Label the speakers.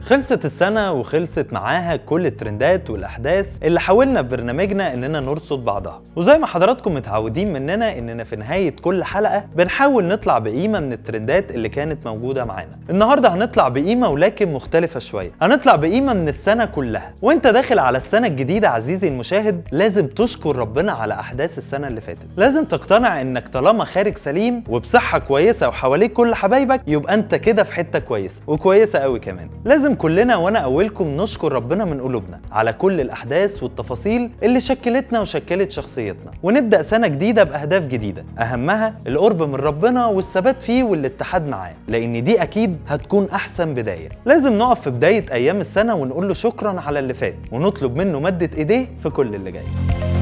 Speaker 1: خلصت السنة وخلصت معاها كل الترندات والأحداث اللي حاولنا في برنامجنا إننا نرصد بعضها وزي ما حضراتكم متعودين مننا إننا في نهاية كل حلقة بنحاول نطلع بقيمة من الترندات اللي كانت موجودة معانا النهاردة هنطلع بقيمة ولكن مختلفة شوية هنطلع بقيمة من السنة كلها وانت داخل على السنة الجديدة عزيزي المشاهد لازم تشكر ربنا على أحداث السنة اللي فاتت لازم تقتنع إنك طالما خارج سليم وبصحة كويسة وحواليك كل حبايبك يبقى انت كده في حتة كويسة وكويسة قوي كمان لازم كلنا وانا اولكم نشكر ربنا من قلوبنا على كل الاحداث والتفاصيل اللي شكلتنا وشكلت شخصيتنا ونبدا سنه جديده باهداف جديده اهمها القرب من ربنا والثبات فيه والاتحاد معاه لان دي اكيد هتكون احسن بدايه لازم نقف في بدايه ايام السنه ونقول له شكرا على اللي فات ونطلب منه مده ايديه في كل اللي جاي